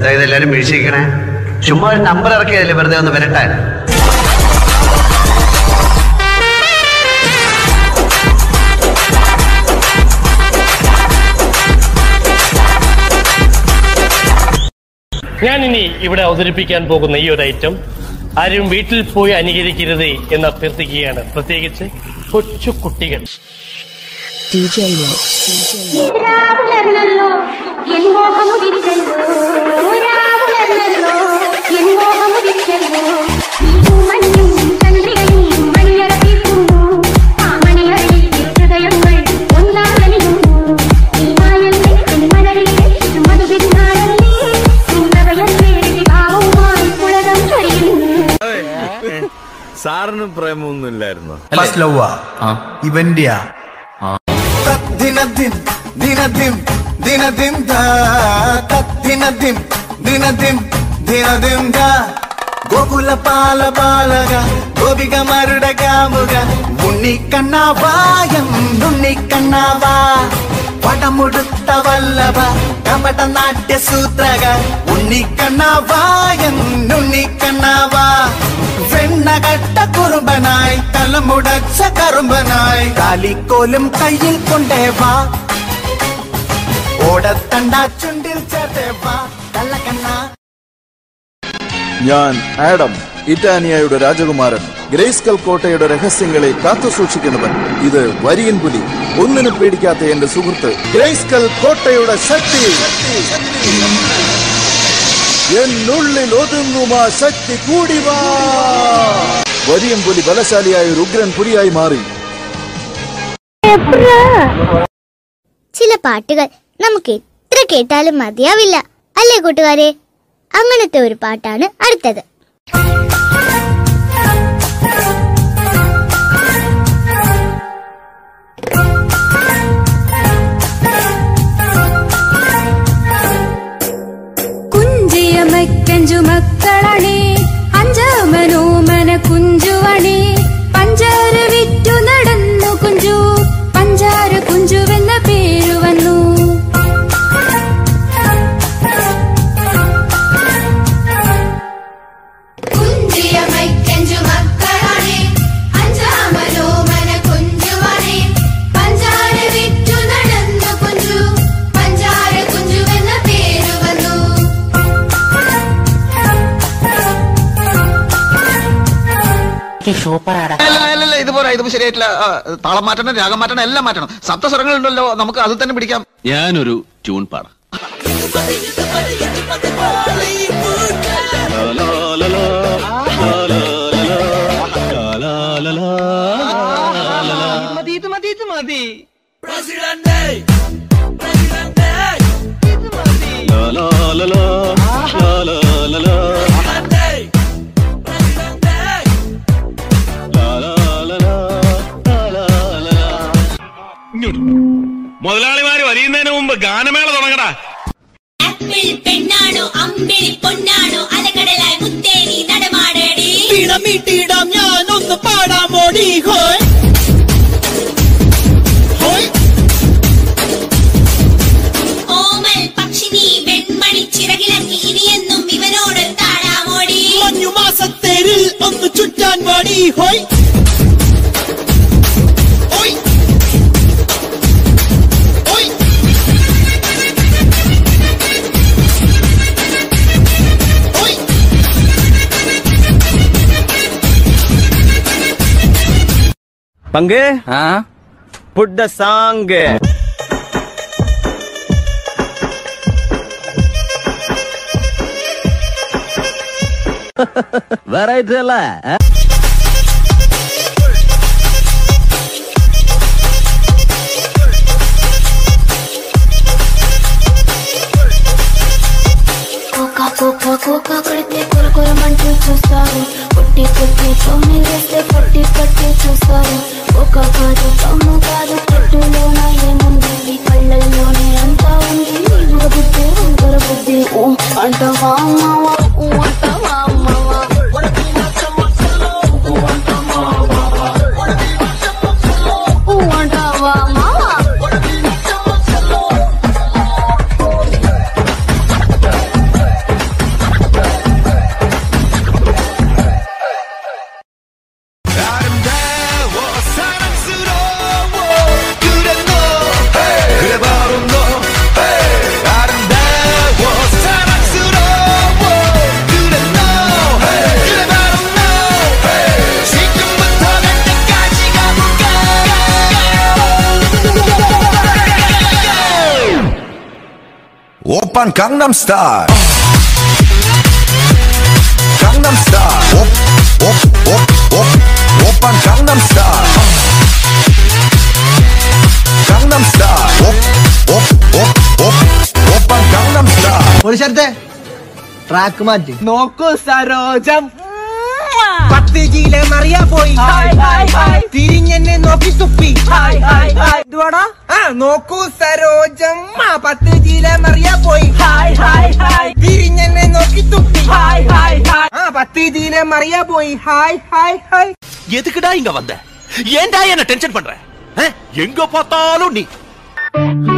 എന്താ ഇതെല്ലാരും വീഴ്ചിക്കണേ ചുമ്മാ ഒരു നമ്പർ ഇറക്കിയതല്ലേ വെറുതെ ഒന്ന് വരട്ടാൻ ഞാൻ ഇനി ഇവിടെ അവതരിപ്പിക്കാൻ പോകുന്ന ഈ ഒരു ഐറ്റം ആരും വീട്ടിൽ പോയി അനുകരിക്കരുത് എന്ന് അഭ്യർത്ഥിക്കുകയാണ് പ്രത്യേകിച്ച് കൊച്ചു കുട്ടികൾ രാവുലർന്നല്ലോ എൻ മോഹമുദിച്ചല്ലോ രാവുലർന്നല്ലോ എൻ മോഹമുദിച്ചല്ലോ മഞ്ഞും ചന്ദ്രികയും മണിയറ തീർക്കുന്നു ആ മണിയറയിൽ ഹൃദയങ്ങൾ ഒന്നാകലിയുന്നു ഈ മായല്ലേ എൻ മലരിലെ മധുവിരുന്നാളല്ലേ നിന്നവയല്ലേ ഭാവവുമായി പുളകം ചൊരിയുന്നു സാറിന് പ്രേമൊന്നുമില്ലായിരുന്നു ഫസ്റ്റ് ലവ് ഇവന്റിയാ ദിനദിൻ ദിനദിൻ ദിനദിൻ ദാ ദിനദിൻ ദിനദിൻ ദിനദിൻ ദാ ഗോകുല പാല ബാലക ഗോപിക മരുട കാമുക ഉണ്ണിക്കണ്ണാവായം ഉണ്ണിക്കണ്ണാവാ പടമുടുത്ത വല്ലഭ കപട നാട്യ സൂത്രക ഉണ്ണിക്കണ്ണാവായം ഉണ്ണിക്കണ്ണാവാ വെണ്ണകട്ട കുറുമ്പനായി തലമുടച്ച കറുമ്പനായി കാലിക്കോലും കയ്യിൽ കൊണ്ടേ വാ ഓടത്തണ്ട ചുണ്ടിൽ ചേർത്തേ വാ കള്ളക്കണ്ണ ഞാൻ ആഡം ഇറ്റാനിയയുടെ രാജകുമാരൻ ഗ്രേസ്കൽ കോട്ടയുടെ രഹസ്യങ്ങളെ കാത്തു സൂക്ഷിക്കുന്നവൻ ഇത് വരിയൻ പുലി ഒന്നിനും പേടിക്കാത്ത എന്റെ സുഹൃത്ത് ഗ്രേസ്കൽ കോട്ടയുടെ ശക്തി എന്നുള്ളിൽ ഒതുങ്ങുമാ ശക്തി കൂടി വാ വരിയൻ പുലി ബലശാലിയായ ഒരു ഉഗ്രൻ പുലിയായി മാറി ചില പാട്ടുകൾ നമുക്ക് എത്ര കേട്ടാലും മതിയാവില്ല അല്ലേ കൂട്ടുകാരെ അങ്ങനത്തെ ഒരു പാട്ടാണ് അടുത്തത് കുഞ്ചിയമക്കഞ്ചു മക്കളണേ അഞ്ചാമനോ മന കുഞ്ചുവണേ പഞ്ചാര വിറ്റു നടന്നു കുഞ്ചു പഞ്ചാര കുഞ്ചുവെന്ന പേരു വന്നു കുഞ്ചിയമക്കഞ്ചു മക്കളണേ അഞ്ചാമനോ മന കുഞ്ചുവണേ പഞ്ചാര വിറ്റു നടന്നു കുഞ്ചു പഞ്ചാര കുഞ്ചുവെന്ന പേരു വന്നു അല്ലല്ല ഇത് പോരാ ഇത് ശരിയായിട്ടില്ല ആ, താളം മാറ്റണം രാഗം മാറ്റണം എല്ലാം മാറ്റണം സപ്തസ്വരങ്ങൾ ഉണ്ടല്ലോ നമുക്ക് അത് തന്നെ പിടിക്കാം ഞാനൊരു ട്യൂൺ പാടാം മതി ഇത് മതി ഇത് മതി മുതലാളിമാര് വരിയുന്നതിന് മുമ്പ് ഗാനമേള തുടങ്ങടാ ആപ്പിൾ പെണ്ണാണോ അമ്പിളി പൊന്നാണോ അലകടലായി മുത്തേനി നടമാടടി മീട്ടിടാം ഞാൻ ഒന്ന് പാടാമോടി ഹോയ് ഹോയ് ഓമൽ പക്ഷിനി വെൺമണി ചിറകിളക്കി ഇനിയെന്നും ഇവനോട് താടാമോടി മഞ്ഞു മാസത്തേരിൽ ഒന്ന് ചുറ്റാൻ പാടി ഹോയ് ഹോയ് ഹോയ് ഹോയ് പങ്ക് പുട്ട് ദ സാങ് വെറൈറ്റി അല്ലേ కోకా కోకా కోకా కొడితే కొర కొరమంటూ చూస్తారు పొట్టి పొట్టి చౌని వేస్తే పట్టి పట్టి చూస్తారు ఒక కాదు చౌను కాదు పొట్టులోన ఏముంది ఈ కళ్ళల్లోనే అంతా ఉంది ఇరుగ బుద్ధి ఉంగర బుద్ధి ఊ అంటవా అమ్మవా ఊ అంటవా అమ్మవా Open Gangnam Style. Gangnam Style. Op, op, op, op. Open Gangnam Style. Gangnam Style. Op, op, op, op. Open Gangnam Style. പോലീസത്തെ ട്രാക്ക് മാറ്റി നോക്കൂ സരോജം പത്ത് ജിയിലെ മറിയ പോയി തിരിഞ്ഞെന്നെ നോക്കി തുപ്പി ഇതുവാടാ ആ നോക്കൂ സരോജം ആ പത്ത് ജിയിലെ മറിയ പോയി തിരിഞ്ഞെന്നെ നോക്കി തുപ്പി ആ പത്ത് ജിയിലെ മറിയ പോയി ഹായ് ഹായ് ഹായ് எதுக்குடா இங்க வந்த ஏன்டா என்ன டென்ஷன் பண்ற ஆ? எங்க பார்த்தாலும் நீ